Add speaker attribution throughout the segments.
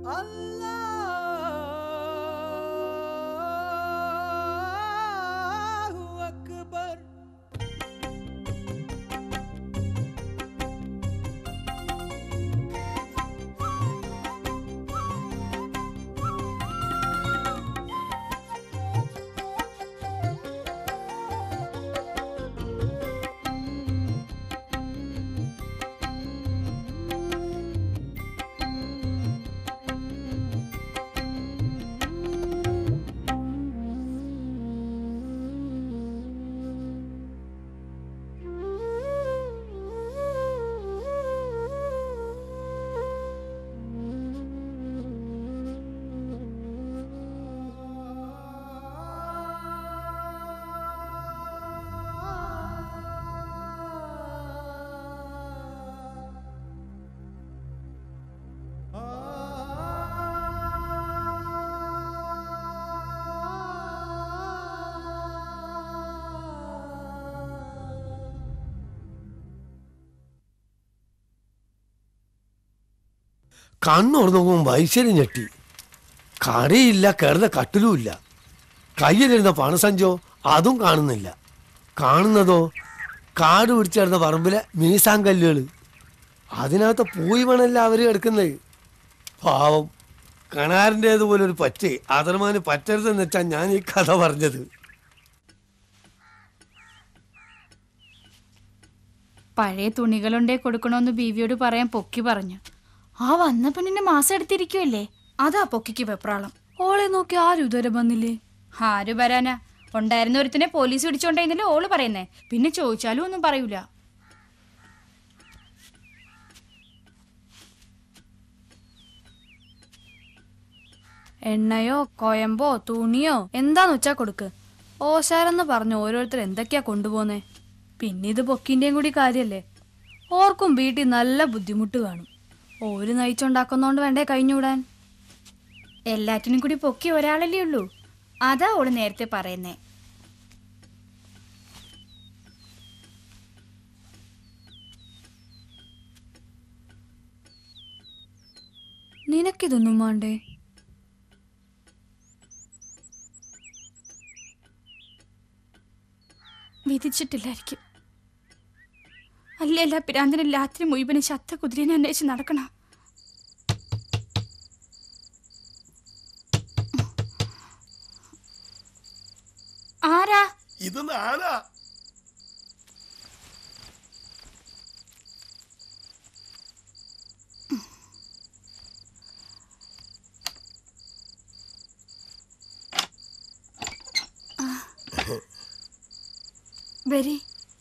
Speaker 1: അല്ലാഹു അക്ബർ
Speaker 2: കണ്ണുറന്നു നോക്കുമ്പോൾ ഐശ്വര്യം ഞെട്ടി കടയില്ല കിടന്ന കട്ടിലുമില്ല കയ്യിലിരുന്ന പണസഞ്ചോ അതും കാണുന്നില്ല കാണുന്നതോ കാട് പിടിച്ചിരുന്ന പറമ്പിലെ മീസാങ്കല്ലുകൾ അതിനകത്ത് പൂയി മണല്ല അവർ കിടക്കുന്നത് പാവം കണാറിൻ്റേതുപോലെ ഒരു പറ്റ് അതർമാന് പറ്റരുതെന്ന് വെച്ചാൽ ഞാൻ ഈ കഥ പറഞ്ഞത്
Speaker 3: പഴയ തുണികളുണ്ടേ കൊടുക്കണമെന്ന് ബീവിയോട് പറയാൻ പൊക്കി പറഞ്ഞു ആ വന്ന പെണ്ണിന്റെ മാസം എടുത്തിരിക്കുമല്ലേ അതാ പൊക്കിക്ക് വെപ്രാളം ഓളെ നോക്കി ആരും ഇതുവരെ വന്നില്ലേ ആര് വരാനാ ഉണ്ടായിരുന്ന ഒരുത്തിനെ പോലീസ് പിടിച്ചോണ്ടായിരുന്നില്ല ഓള് പറയുന്നേ പിന്നെ ചോദിച്ചാലും ഒന്നും പറയൂല എണ്ണയോ കോയമ്പോ തുണിയോ എന്താന്ന് വെച്ചാ കൊടുക്ക് ഓശാരെന്ന് പറഞ്ഞു ഓരോരുത്തർ എന്തൊക്കെയാ കൊണ്ടുപോന്നേ പിന്നെ ഇത് പൊക്കിന്റെയും കൂടി കാര്യല്ലേ ഓർക്കും വീട്ടിൽ നല്ല ബുദ്ധിമുട്ട് കാണും ഓര് നയിച്ചുണ്ടാക്കുന്നോണ്ട് വേണ്ടേ കഴിഞ്ഞുകൂടാൻ എല്ലാറ്റിനും കൂടി പൊക്കി ഒരാളല്ലേ ഉള്ളൂ അതാ ഓള് നേരത്തെ പറയുന്നേ നിനക്കിതൊന്നും വേണ്ടേ വിധിച്ചിട്ടില്ലായിരിക്കും അല്ലല്ല പിരാന്തനും രാത്രി മുഴുവനും ശത്ത കുതിരനെ അന്വേഷിച്ച് നടക്കണം ആരാ
Speaker 2: ഇത് നാനാ
Speaker 3: വരി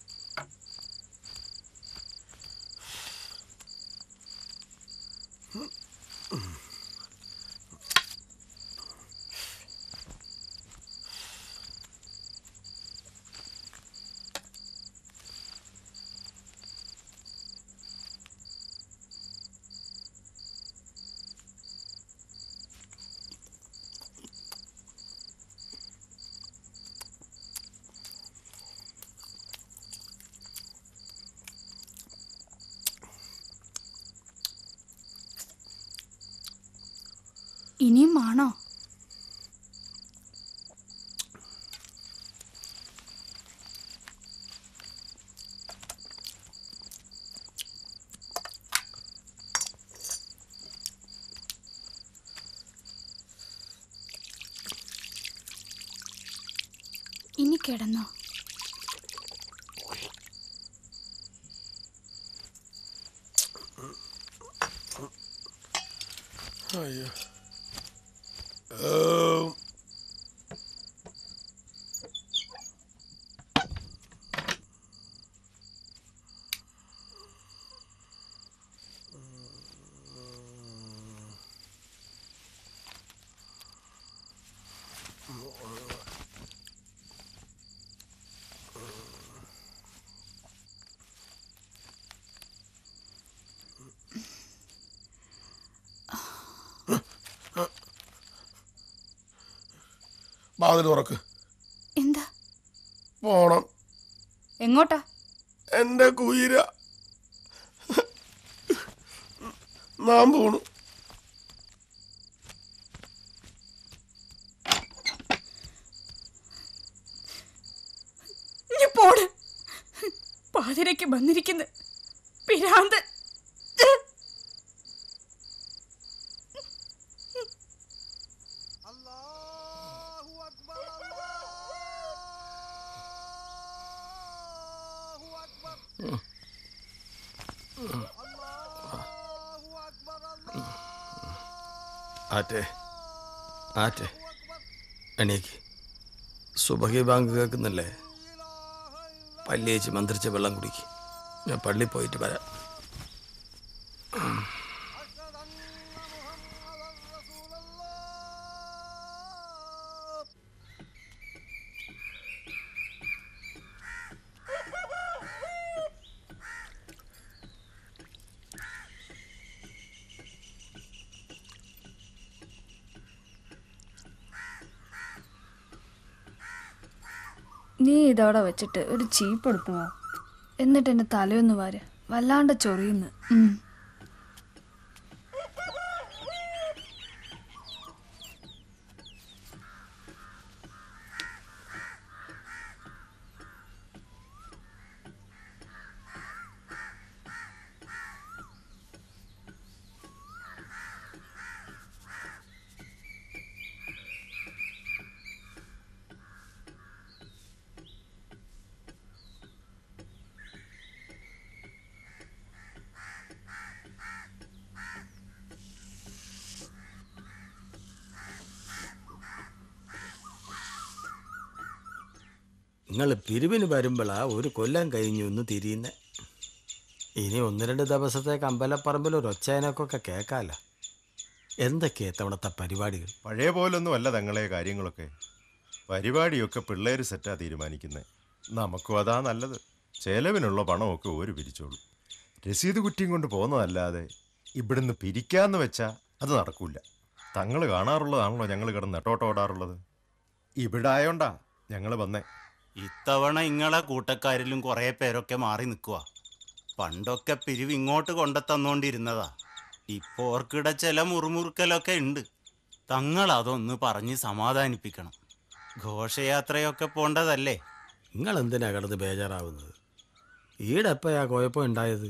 Speaker 3: ഇനിയും ആണോ ഇനി കിടന്നോ
Speaker 2: അയ്യോ വാതിൽ തുറക്ക്
Speaker 3: എന്താ
Speaker 2: പോണം
Speaker 3: എങ്ങോട്ടാ
Speaker 2: എന്റെ കുയിര നാം പോണു
Speaker 4: വന്നിരിക്കുന്നത് പിരാന്ത്
Speaker 1: അല്ലാഹു അക്ബർ അല്ലാഹു അക്ബർ അല്ലാഹു അക്ബർ അല്ലാഹു
Speaker 2: ആറ്റെ ആറ്റെ എണീക്ക് സുബഹി ബാങ്ക് കേൾക്കുന്നില്ലേ പല്ലിയേച്ച് മന്ത്രിച്ച വെള്ളം കുടിക്ക് ഞാൻ പള്ളി പോയിട്ട് വരാം
Speaker 1: അഷ്ഹദു അന്ന മുഹമ്മദൻ റസൂലല്ലാഹ്
Speaker 3: നീ ഇതവിടെ വെച്ചിട്ട് ഒരു ചീപ്പ് എടുത്തു വാ എന്നിട്ട് എന്റെ തലയൊന്ന് വാര് വല്ലാണ്ട് ചൊറിയുന്നു ഉം.
Speaker 5: നിങ്ങൾ പിരിവിന് വരുമ്പോഴാ ഒരു കൊല്ലം കഴിഞ്ഞു ഒന്ന് തിരിയുന്നെ ഇനി ഒന്ന് രണ്ട് ദിവസത്തേക്ക് അമ്പലപ്പറമ്പിൽ ഒരു ഒച്ചയനക്കൊക്കെ കേൾക്കാമല്ലോ എന്തൊക്കെയാ തവണത്തെ പരിപാടികൾ
Speaker 6: പഴയ പോലൊന്നും അല്ല തങ്ങളെ കാര്യങ്ങളൊക്കെ പരിപാടിയൊക്കെ പിള്ളേർ സെറ്റാ തീരുമാനിക്കുന്നത് നമുക്കും അതാ നല്ലത് ചെലവിനുള്ള പണമൊക്കെ ഒരു പിരിച്ചോളൂ രസീത് കുറ്റിയും കൊണ്ട് പോകുന്നതല്ലാതെ ഇവിടുന്ന് പിരിക്കാന്ന് വെച്ചാ അത് നടക്കൂല തങ്ങൾ കാണാറുള്ളതാണല്ലോ ഞങ്ങൾ കിടന്ന് നെട്ടോട്ടോടാറുള്ളത് ഇവിടെ ആയോണ്ടാ ഞങ്ങൾ വന്നേ
Speaker 7: ഇത്തവണ ഇങ്ങളെ കൂട്ടക്കാരിലും കുറേ പേരൊക്കെ മാറി നിൽക്കുക പണ്ടൊക്കെ പിരിവ് ഇങ്ങോട്ട് കൊണ്ടെത്തന്നോണ്ടിരുന്നതാ ഇപ്പോൾ ഓർക്കിടെ ചില മുറുമുറുക്കലൊക്കെ ഉണ്ട് തങ്ങൾ അതൊന്ന് പറഞ്ഞ് സമാധാനിപ്പിക്കണം ഘോഷയാത്രയൊക്കെ പോണ്ടതല്ലേ
Speaker 5: നിങ്ങൾ എന്തിനാ കിടന്ന് ബേജാറാവുന്നത് ഈടെപ്പോഴാ കുഴപ്പം ഉണ്ടായത്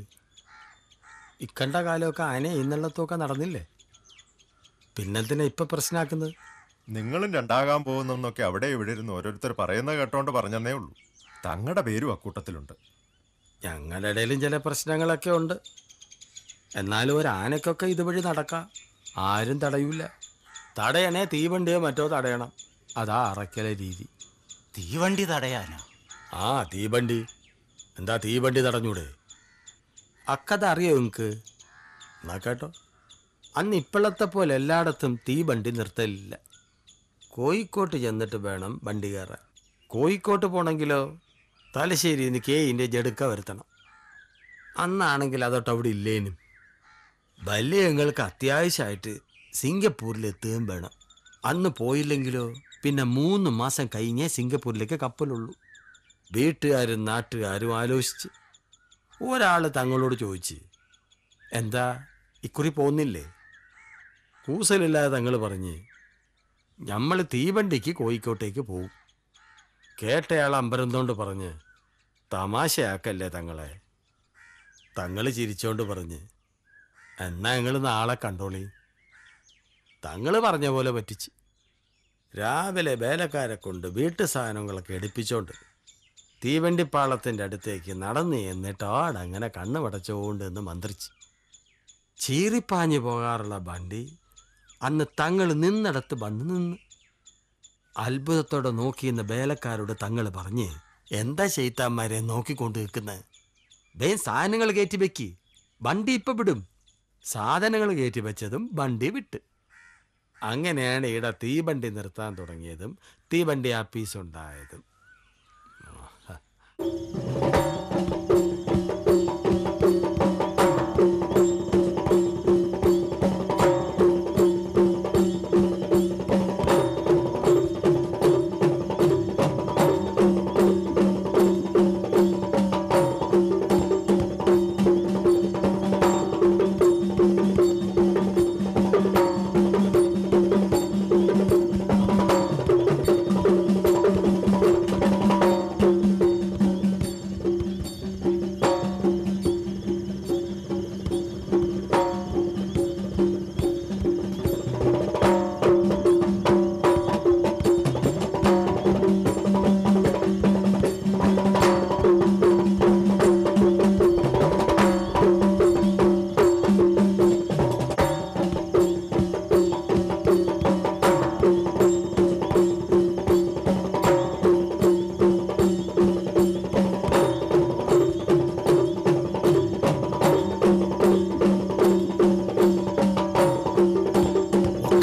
Speaker 5: ഇക്കണ്ട കാലമൊക്കെ ആന ഇന്നലത്തൊക്കെ നടന്നില്ലേ പിന്നെന്തിനാ ഇപ്പം പ്രശ്നമാക്കുന്നത്
Speaker 6: നിങ്ങളും രണ്ടാകാൻ പോകുന്നെന്നൊക്കെ അവിടെ ഇവിടെ ഇരുന്ന് ഓരോരുത്തർ പറയുന്നത് കേട്ടോണ്ട് പറഞ്ഞെന്നേ ഉള്ളൂ തങ്ങളുടെ പേരും അക്കൂട്ടത്തിലുണ്ട്
Speaker 5: ഞങ്ങളുടെ ഇടയിലും ചില പ്രശ്നങ്ങളൊക്കെ ഉണ്ട് എന്നാലും ഒരു ആനക്കൊക്കെ ഇതുവഴി നടക്കാം ആരും തടയൂല തടയണേ തീവണ്ടിയോ മറ്റോ തടയണം അതാ അറക്കലെ രീതി
Speaker 7: തീവണ്ടി തടയാനോ
Speaker 5: ആ തീവണ്ടി എന്താ തീവണ്ടി തടഞ്ഞൂടെ അക്കഥ അറിയോ നിങ്ങക്ക് എന്നാ കേട്ടോ അന്ന് ഇപ്പോഴത്തെ പോലെ എല്ലായിടത്തും തീവണ്ടി നിർത്തലില്ല കോഴിക്കോട്ട് ചെന്നിട്ട് വേണം വണ്ടി കയറാൻ കോഴിക്കോട്ട് പോണെങ്കിലോ തലശ്ശേരി നിന്ന് കേയിൻ്റെ ജടുക്ക വരുത്തണം അന്നാണെങ്കിൽ അതൊട്ട് അവിടെ ഇല്ലേനും വലിയങ്ങൾക്ക് അത്യാവശ്യമായിട്ട് സിംഗപ്പൂരിൽ എത്തുകയും വേണം അന്ന് പോയില്ലെങ്കിലോ പിന്നെ മൂന്ന് മാസം കഴിഞ്ഞേ സിംഗപ്പൂരിലേക്ക് കപ്പലുള്ളൂ വീട്ടുകാരും നാട്ടുകാരും ആലോചിച്ച് ഒരാൾ തങ്ങളോട് ചോദിച്ച് എന്താ ഇക്കുറി പോകുന്നില്ലേ കൂസലില്ലാതെ തങ്ങൾ പറഞ്ഞ് നമ്മൾ തീവണ്ടിക്ക് കോഴിക്കോട്ടേക്ക് പോവും കേട്ടയാൾ അമ്പരന്തോണ്ട് പറഞ്ഞ് തമാശയാക്കല്ലേ തങ്ങളെ തങ്ങൾ ചിരിച്ചോണ്ട് പറഞ്ഞ് എന്നാ നിങ്ങൾ നാളെ കണ്ടോളി തങ്ങൾ പറഞ്ഞ പോലെ പറ്റിച്ച് രാവിലെ വേലക്കാരെ കൊണ്ട് വീട്ടു സാധനങ്ങളൊക്കെ എടുപ്പിച്ചോണ്ട് തീവണ്ടിപ്പാളത്തിൻ്റെ അടുത്തേക്ക് നടന്ന് എന്നിട്ട് ആടങ്ങനെ കണ്ണ് പടച്ചുകൊണ്ട് എന്ന് മന്ത്രിച്ച് ചീറിപ്പാഞ്ഞു പോകാറുള്ള വണ്ടി അന്ന് തങ്ങൾ നിന്നിടത്ത് വന്ന് നിന്ന് അത്ഭുതത്തോടെ നോക്കിയെന്ന് വേലക്കാരോട് തങ്ങൾ പറഞ്ഞ് എന്താ ചെയ്ത്താന്മാരെ നോക്കിക്കൊണ്ട് നിൽക്കുന്നത് വേം സാധനങ്ങൾ കയറ്റി വെക്ക് വണ്ടി ഇപ്പം വിടും സാധനങ്ങൾ കയറ്റി വെച്ചതും വണ്ടി വിട്ട് അങ്ങനെയാണ് ഇവിടെ തീവണ്ടി നിർത്താൻ തുടങ്ങിയതും തീവണ്ടി ആപ്പീസ് ഉണ്ടായതും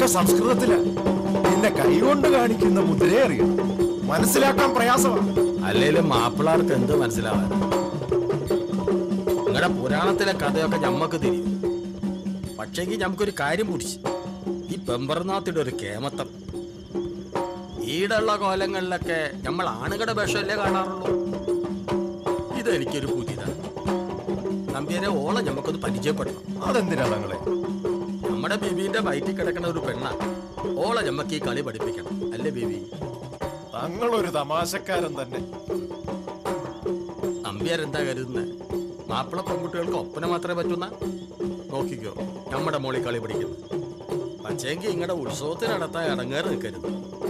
Speaker 6: സംസ്കൃതത്തില് നിന്നെ കൈകൊണ്ട് കാണിക്കുന്ന മുദ്രയെ അറിയണം മനസ്സിലാക്കാൻ പ്രയാസമാണ്
Speaker 5: അല്ലേലും മാപ്പിളാർക്ക് എന്ത് മനസ്സിലാവാൻ നിങ്ങളുടെ പുരാണത്തിലെ കഥയൊക്കെ ഞമ്മക്ക് തിരിയും പക്ഷെങ്കിൽ ഞമ്മക്കൊരു കാര്യം പിടിച്ച് ഈ പെമ്പർനാത്തിയുടെ ഒരു കേമത്തം ഈടുള്ള കോലങ്ങളിലൊക്കെ നമ്മൾ ആണുങ്ങളുടെ വേഷമല്ലേ കാണാറുള്ളൂ ഇതെനിക്കൊരു പുതിയതാണ് നമ്പ്യാരെ ഓളെ ഞമ്മക്കൊന്ന് പരിചയപ്പെടണം
Speaker 6: അതെന്തിനാ തങ്ങളെ
Speaker 5: നമ്മുടെ ബീബീന്റെ വയറ്റിൽ കിടക്കുന്ന ഒരു പെണ്ണ ഓളെ ഞമ്മക്ക് ഈ കളി പഠിപ്പിക്കണം അല്ലേ ബീബി
Speaker 6: തങ്ങളൊരു തമാശക്കാരൻ തന്നെ
Speaker 5: നമ്പ്യാരെന്താ കരുതുന്നത് മാപ്പിള പെൺകുട്ടികൾക്ക് ഒപ്പന മാത്രമേ പറ്റുന്ന നോക്കിക്കോ നമ്മുടെ മോളി കളി പഠിക്കുന്നു പക്ഷേങ്കി ഇങ്ങടെ ഉത്സവത്തിന് നടത്താൻ ഇടങ്ങേറ് നിൽക്കരുത്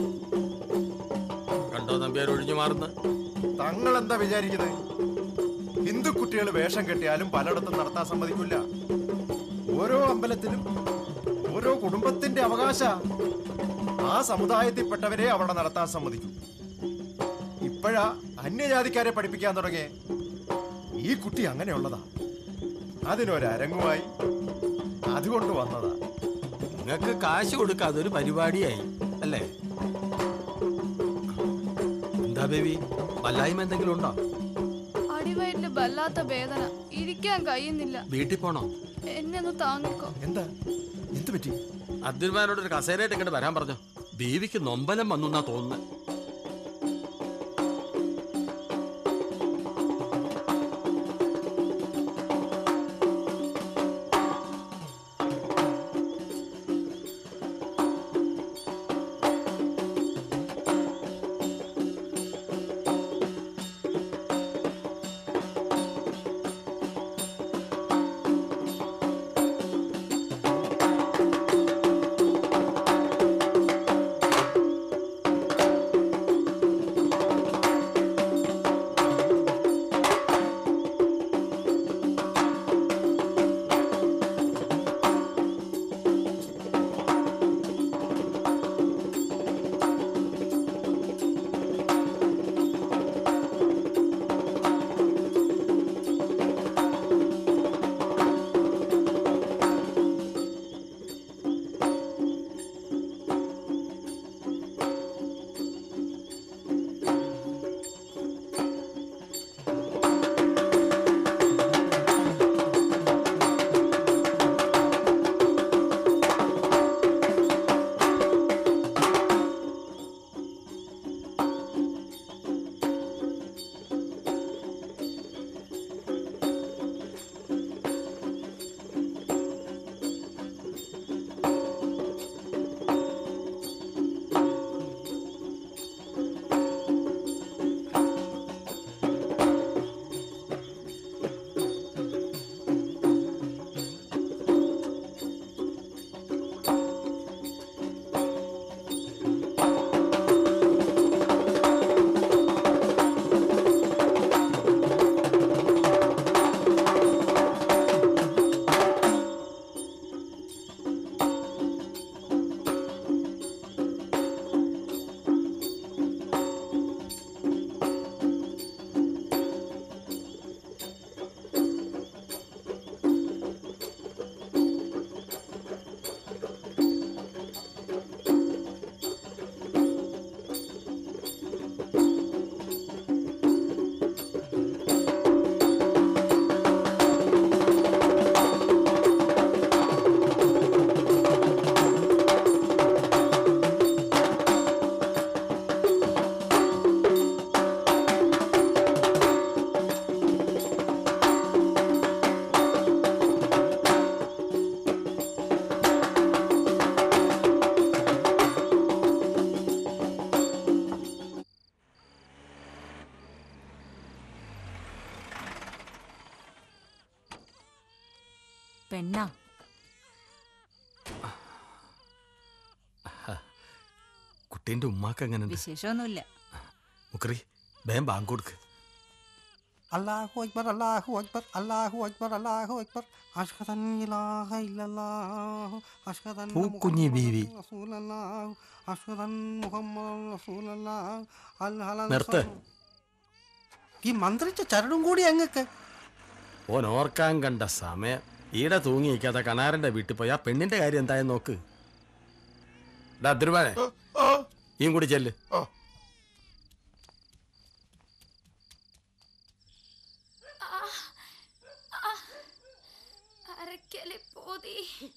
Speaker 5: കണ്ടോ നമ്പ്യാർ ഒഴിഞ്ഞു മാറുന്ന
Speaker 6: തങ്ങൾ എന്താ വിചാരിക്കുന്നത് ഹിന്ദു കുട്ടികൾ വേഷം കെട്ടിയാലും പലയിടത്തും നടത്താൻ സമ്മതിക്കില്ല ഓരോ അമ്പലത്തിലും ഓരോ കുടുംബത്തിന്റെ അവകാശ ആ സമുദായത്തിൽപ്പെട്ടവരെ അവിടെ നടത്താൻ സമ്മതിക്കും ഇപ്പോഴാ അന്യജാതിക്കാരെ പഠിപ്പിക്കാൻ തുടങ്ങിയേ ഈ കുട്ടി അങ്ങനെയുള്ളതാ അതിനൊരരങ്ങുമായി അതുകൊണ്ട് വന്നതാ
Speaker 5: നിങ്ങൾക്ക് കാശ് കൊടുക്കുക അതൊരു പരിപാടിയായി അല്ലേ എന്താ ബേബി വല്ലായ്മ എന്തെങ്കിലും ഉണ്ടോ
Speaker 3: അടിവയറ്റില് വല്ലാത്ത വേദന ഇരിക്കാൻ കഴിയുന്നില്ല
Speaker 5: വീട്ടിൽ പോണോ
Speaker 3: എന്നെ ഒന്ന് താങ്ങിക്കോ
Speaker 6: എന്താ എന്ത് പറ്റി
Speaker 5: അബ്ദുൽമാനോട് ഒരു കസേരയായിട്ട് ഇങ്ങോട്ട് വരാൻ പറഞ്ഞു ബീവിക്ക് നൊമ്പലം വന്നു എന്നാ തോന്നുന്നത്
Speaker 4: പെണ്ണാ
Speaker 5: കുട്ടീന്റെ ഉമ്മാക്ക് എങ്ങനെയുണ്ട്
Speaker 4: വിശേഷമൊന്നുമില്ല
Speaker 5: മുക്കറി വേഗം ബാങ്ക് കൊടുക്ക്
Speaker 8: അല്ലാഹു അക്ബർ അല്ലാഹു അക്ബർ അല്ലാഹു അക്ബർ അല്ലാഹു അക്ബർ അഷ്ഹദൻ ഇലാഹ ഇല്ലല്ലാഹു അഷ്ഹദൻ
Speaker 5: പൂക്കുഞ്ഞി ബീവി.
Speaker 8: റസൂലല്ലാഹു അഷ്ഹദൻ മുഹമ്മദ് റസൂലല്ലാഹു അൽ ഹലൽ
Speaker 5: നിർത്ത്.
Speaker 8: ഈ മന്ത്രിച്ച ചരടും കൂടി അങ്ങക്ക്
Speaker 5: ഓൻ ഓർക്കാൻ കണ്ട സമയം ഈടെ തൂങ്ങി നിൽക്കാതെ കണാരന്റെ വീട്ടിൽ പോയി ആ പെണ്ണിന്റെ കാര്യം എന്തായെന്ന് നോക്ക്
Speaker 2: ഡാ തിരുമാനെ ഈയും കൂടി ചെല്ല്
Speaker 9: അരക്കല് പോതി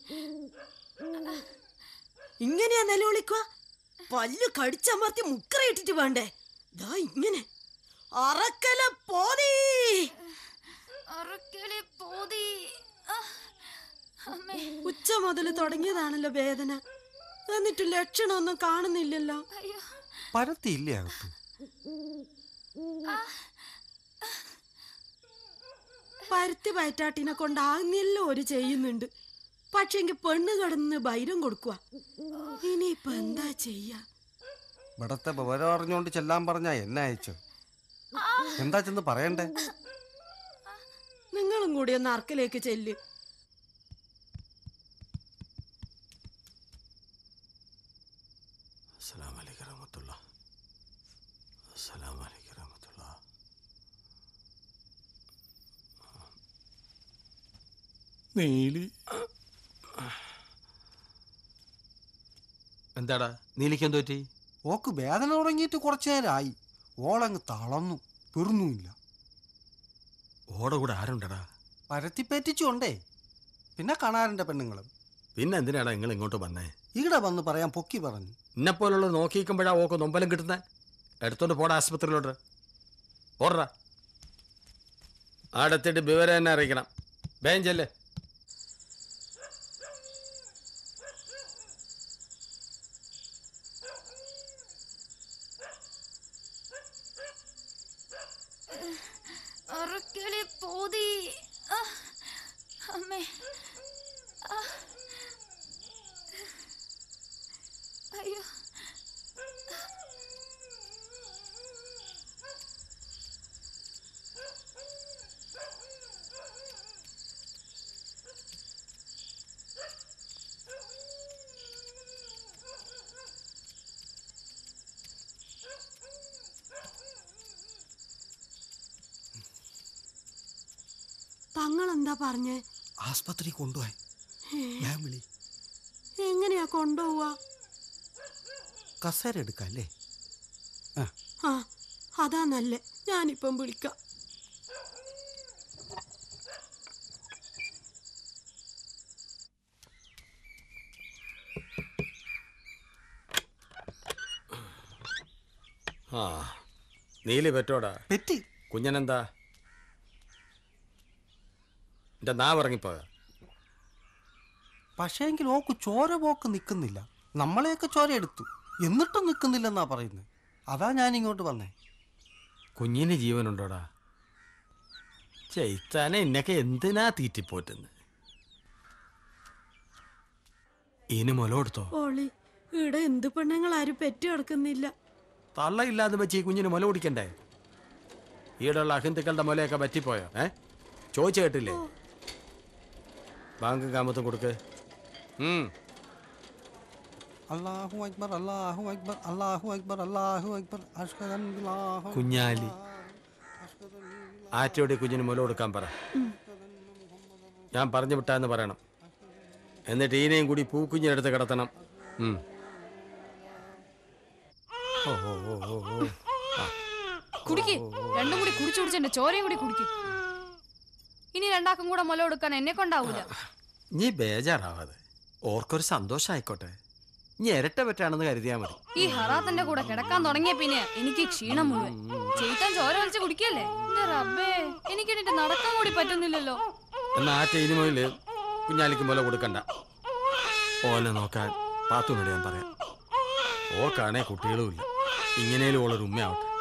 Speaker 4: ഇങ്ങനെയാ നിലവിളിക്കുക പല്ലു കടിച്ചമർത്തി മുക്കറയിട്ടിട്ട് വേണ്ടേ ദാ ഇങ്ങനെ അറക്കല പോതീ
Speaker 9: അരക്കല് പോതി ആ, അമ്മേ
Speaker 4: ഉച്ച മുതൽ തുടങ്ങിയതാണല്ലോ വേദന എന്നിട്ട് ലക്ഷണമൊന്നും കാണുന്നില്ലല്ലോ
Speaker 9: അയ്യോ
Speaker 8: പരത്തിയില്ലേ അകത്ത്
Speaker 4: പരുത്തി പയറ്റാട്ടിനെ കൊണ്ടാകുന്നില്ല ഒരു ചെയ്യുന്നുണ്ട് പക്ഷെങ്കിൽ പെണ്ണ് കിടന്ന് ബൈരം കൊടുക്കുക ഇനിയിപ്പൊ എന്താ ചെയ്യാ
Speaker 8: ഇവിടത്തെ വിവരം അറിഞ്ഞുകൊണ്ട് ചെല്ലാൻ പറഞ്ഞ എന്നെ അയച്ചു എന്താ ചെന്ന് പറയണ്ടേ
Speaker 4: നിങ്ങളും കൂടി ഒന്ന് അർക്കിലേക്ക് ചെല്ല്
Speaker 2: അസ്സലാമു അലൈക്കും റഹ്മത്തുള്ള അസ്സലാമു അലൈക്കും റഹ്മത്തുള്ള നീലി എന്താടാ നീലിക്ക് എന്തോ പറ്റി
Speaker 8: ഓക്ക് വേദന തുടങ്ങിയിട്ട് കുറച്ചു നേരമായി ഓളങ്ങ് തളർന്നു പെറുന്നുമില്ല
Speaker 2: ഓടെ കൂടെ ആരുണ്ടടാ
Speaker 8: പരത്തി പറ്റിച്ചുണ്ടേ പിന്നെ കാണാറുണ്ട് പെണ്ണുങ്ങളും
Speaker 2: പിന്നെ എന്തിനാടാ നിങ്ങൾ ഇങ്ങോട്ട് വന്നേ
Speaker 8: ഇവിടെ വന്ന് പറയാൻ പൊക്കി പറഞ്ഞു
Speaker 2: ഇന്നെപ്പോലുള്ള നോക്കിയിരിക്കുമ്പോഴാ ഓക്ക് നൊമ്പലം കിട്ടുന്നേ എടുത്തോണ്ട് പോടാ ആശുപത്രിയിലോട്ട് ഓടാ അടുത്തിട്ട് വിവരം തന്നെ അറിയിക്കണം ബേഞ്ചല്ലേ
Speaker 9: അരക്കല് പോതി ആ, അമ്മേ ആ. അയ്യോ
Speaker 4: തങ്ങൾ എന്താ പറഞ്ഞേ
Speaker 8: ആസ്പത്രി കൊണ്ടുപോയി ഞാൻ വിളി
Speaker 4: എങ്ങനെയാ കൊണ്ടുപോവാ
Speaker 8: കസേര എടുക്കല്ലേ
Speaker 4: ആ അതാ നല്ലേ ഞാനിപ്പം വിളിക്കാം
Speaker 2: ആ നീലി പറ്റോടാ
Speaker 8: പെറ്റി
Speaker 2: കുഞ്ഞനെന്താ എന്റെ നാ ഇറങ്ങിപ്പോയ
Speaker 8: പക്ഷേങ്കിൽ ഓക്ക് ചോര പോക്ക് നിൽക്കുന്നില്ല നമ്മളെയൊക്കെ ചോര എടുത്തു എന്നിട്ടും നിൽക്കുന്നില്ലെന്നാ പറയുന്നത് അതാ ഞാൻ ഇങ്ങോട്ട് വന്നേ
Speaker 2: കുഞ്ഞിന് ജീവനുണ്ടോടാ ചെയ്ത്താനെ എന്നൊക്കെ എന്തിനാ തീറ്റിപ്പോറ്റുന്നത് ഇനി മുല കൊടുത്തോ
Speaker 4: ഓളി ഇവിടെ എന്ത് പെണ്ണുങ്ങളാരും പെറ്റു കിടക്കുന്നില്ല
Speaker 2: തള്ളയില്ലാതെ വെച്ച് ഈ കുഞ്ഞിന് മുല കുടിക്കണ്ടേ ഈടുള്ള അഹിന്ദുക്കളുടെ മുലയൊക്കെ പറ്റിപ്പോയോ ഏ ചോദിച്ചു കേട്ടില്ലേ ബാങ്ക് കാമത്തും കൊടുക്ക് ഉം
Speaker 8: അല്ലാഹു അക്ബർ അല്ലാഹു അക്ബർ അല്ലാഹു അക്ബർ അല്ലാഹു അക്ബർ അഷ്ഹദു അൻ ഇലാഹ
Speaker 2: കുഞ്ഞാലി ആറ്റോടെ കുഞ്ഞിന് മുല കൊടുക്കാൻ പറ ഞാൻ പറഞ്ഞു വിട്ടാന്ന് പറയണം എന്നിട്ട് ഈനെയും കൂടി പൂക്കുഞ്ഞിനടുത്ത് കിടത്തണം ഉം. ഓ, ഓ, ഓ, ഓ, ഓ. ആ,
Speaker 3: കുടിക്ക് രണ്ടും കൂടി കുടിച്ചു കുടിച്ച് എന്റെ ചോരയും കൂടി കുടിക്ക് ഇനി രണ്ടാക്കും കൂടെ മുല കൊടുക്കാൻ എന്നെ കൊണ്ടാവൂല
Speaker 2: നീ ബേജാറാവാതെ ഓർക്കൊരു സന്തോഷമായിക്കോട്ടെ നീ ഇരട്ട പറ്റാണെന്ന് കരുതിയാ മതി
Speaker 3: ഈ ഹറാത്തിന്റെ കൂടെ കിടക്കാൻ തുടങ്ങിയ പിന്നെ എനിക്ക് ക്ഷീണം മുഴുവൻ ചെയ്താൻ ചോര വലിച്ച് കുടിക്കല്ലേ എന്റെ റബ്ബേ എനിക്ക് എന്നിട്ട് നടക്കാൻ കൂടി പറ്റുന്നില്ലല്ലോ
Speaker 2: എന്നാ ആറ്റ ഇനി മുതല് കുഞ്ഞാലിക്ക് മുല കൊടുക്കണ്ട ഓനെ നോക്കാൻ പാത്തുനോട് ഞാൻ പറയാം ഓക്കാണേ കുട്ടികളുമില്ല ഇങ്ങനെയും ഓളൊരു ഉമ്മയാവട്ടെ